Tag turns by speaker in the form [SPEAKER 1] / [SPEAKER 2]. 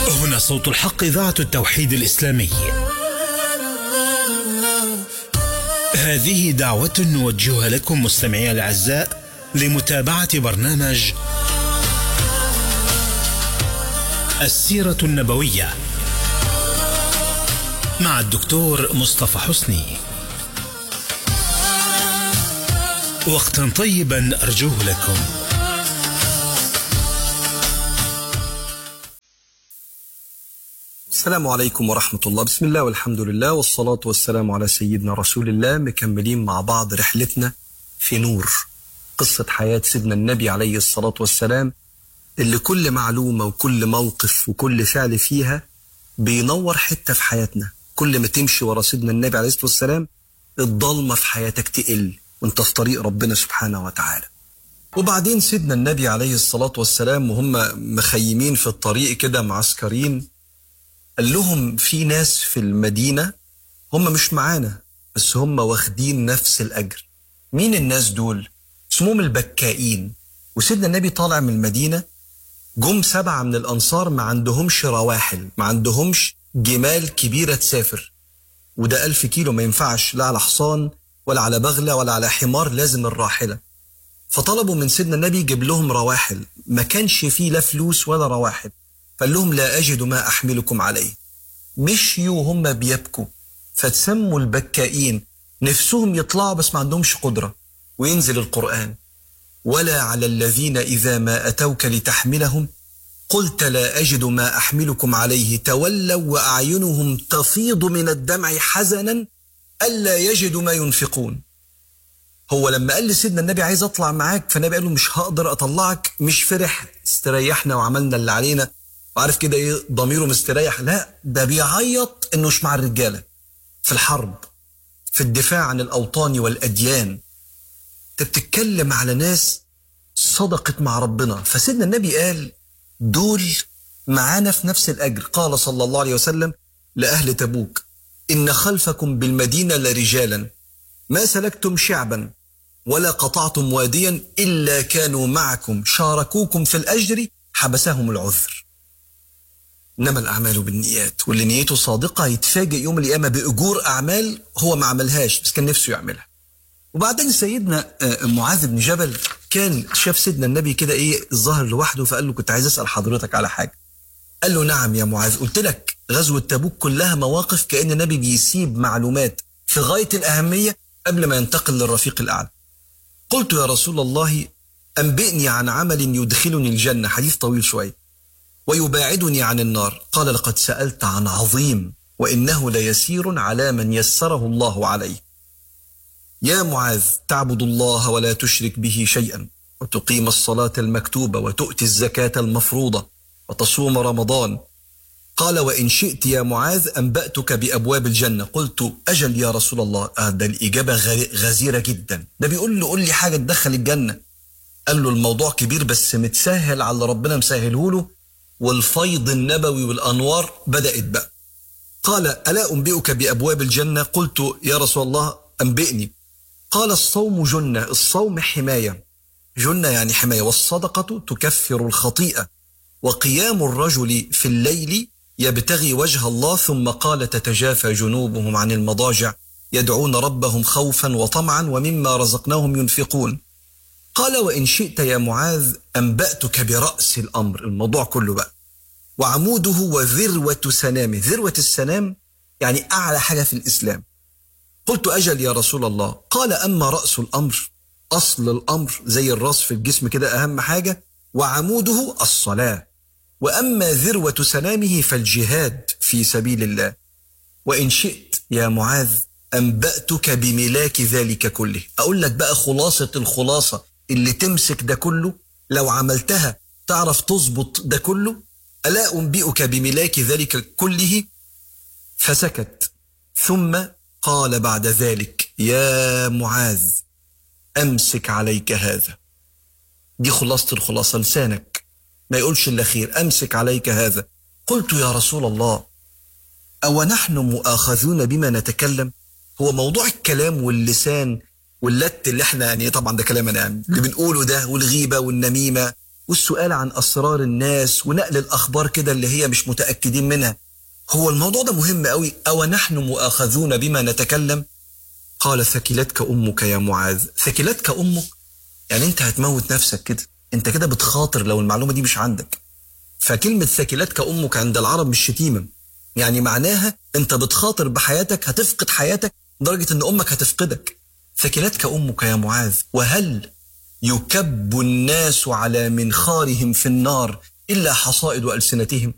[SPEAKER 1] هنا صوت الحق إذاعة التوحيد الإسلامي هذه دعوة نوجهها لكم مستمعي الأعزاء لمتابعة برنامج السيرة النبوية مع الدكتور مصطفى حسني وقتا طيبا أرجوه لكم
[SPEAKER 2] السلام عليكم ورحمة الله بسم الله والحمد لله والصلاة والسلام على سيدنا رسول الله مكملين مع بعض رحلتنا في نور قصة حياة سيدنا النبي عليه الصلاة والسلام اللي كل معلومة وكل موقف وكل فعل فيها بينور حتة في حياتنا كل ما تمشي ورا سيدنا النبي عليه الصلاة والسلام الضلمة في حياتك تقل وانت في طريق ربنا سبحانه وتعالى وبعدين سيدنا النبي عليه الصلاة والسلام وهم مخيمين في الطريق كده معسكرين قال لهم في ناس في المدينة هم مش معانا بس هم واخدين نفس الأجر مين الناس دول؟ اسمهم البكائين وسيدنا النبي طالع من المدينة جم سبعة من الأنصار ما عندهمش رواحل ما عندهمش جمال كبيرة تسافر وده ألف كيلو ما ينفعش لا على حصان ولا على بغلة ولا على حمار لازم الراحلة فطلبوا من سيدنا النبي يجيب لهم رواحل ما كانش فيه لا فلوس ولا رواحل قال لهم لا أجد ما أحملكم عليه مشيوا هم بيبكوا فتسموا البكائين نفسهم يطلعوا بس ما عندهمش قدرة وينزل القرآن ولا على الذين إذا ما أتوك لتحملهم قلت لا أجد ما أحملكم عليه تولوا وأعينهم تفيض من الدمع حزنا ألا يجدوا ما ينفقون هو لما قال لسيدنا النبي عايز أطلع معاك فالنبي قال له مش هقدر أطلعك مش فرح استريحنا وعملنا اللي علينا وعارف كده ايه ضميره مستريح لا ده بيعيط انه مش مع الرجاله في الحرب في الدفاع عن الاوطان والاديان انت بتتكلم على ناس صدقت مع ربنا فسيدنا النبي قال دول معانا في نفس الاجر قال صلى الله عليه وسلم لاهل تبوك ان خلفكم بالمدينه لرجالا ما سلكتم شعبا ولا قطعتم واديا الا كانوا معكم شاركوكم في الاجر حبسهم العذر انما الاعمال بالنيات واللي نيته صادقه يتفاجئ يوم القيامه باجور اعمال هو ما عملهاش بس كان نفسه يعملها وبعدين سيدنا معاذ بن جبل كان شاف سيدنا النبي كده ايه الظاهر لوحده فقال له كنت عايز اسال حضرتك على حاجه قال له نعم يا معاذ قلت لك غزوه تبوك كلها مواقف كان النبي بيسيب معلومات في غايه الاهميه قبل ما ينتقل للرفيق الاعلى قلت يا رسول الله انبئني عن عمل يدخلني الجنه حديث طويل شويه ويباعدني عن النار قال لقد سألت عن عظيم وإنه ليسير على من يسره الله عليه يا معاذ تعبد الله ولا تشرك به شيئا وتقيم الصلاة المكتوبة وتؤتي الزكاة المفروضة وتصوم رمضان قال وإن شئت يا معاذ أنبأتك بأبواب الجنة قلت أجل يا رسول الله آه ده الإجابة غزيرة جدا ده بيقول له قول لي حاجة تدخل الجنة قال له الموضوع كبير بس متسهل على ربنا مسهله له والفيض النبوي والأنوار بدأت بقى قال ألا أنبئك بأبواب الجنة قلت يا رسول الله أنبئني قال الصوم جنة الصوم حماية جنة يعني حماية والصدقة تكفر الخطيئة وقيام الرجل في الليل يبتغي وجه الله ثم قال تتجافى جنوبهم عن المضاجع يدعون ربهم خوفا وطمعا ومما رزقناهم ينفقون قال وإن شئت يا معاذ أنبأتك برأس الأمر الموضوع كله بقى وعموده وذروة سنامه ذروة السنام يعني أعلى حاجة في الإسلام قلت أجل يا رسول الله قال أما رأس الأمر أصل الأمر زي الراس في الجسم كده أهم حاجة وعموده الصلاة وأما ذروة سنامه فالجهاد في سبيل الله وإن شئت يا معاذ أنبأتك بملاك ذلك كله أقول لك بقى خلاصة الخلاصة اللي تمسك ده كله لو عملتها تعرف تظبط ده كله ألا أنبئك بملاك ذلك كله فسكت ثم قال بعد ذلك يا معاذ أمسك عليك هذا دي خلاصة الخلاصة لسانك ما يقولش إلا خير أمسك عليك هذا قلت يا رسول الله أو نحن مؤاخذون بما نتكلم هو موضوع الكلام واللسان واللت اللي احنا يعني طبعا ده كلام يعني اللي بنقوله ده والغيبة والنميمة والسؤال عن أسرار الناس ونقل الأخبار كده اللي هي مش متأكدين منها هو الموضوع ده مهم قوي أو نحن مؤاخذون بما نتكلم قال ثكلتك أمك يا معاذ ثكلتك أمك يعني أنت هتموت نفسك كده أنت كده بتخاطر لو المعلومة دي مش عندك فكلمة ثكلتك أمك عند العرب مش شتيمة يعني معناها أنت بتخاطر بحياتك هتفقد حياتك لدرجة أن أمك هتفقدك ثكلتك أمك يا معاذ وهل يكب الناس على منخارهم في النار إلا حصائد ألسنتهم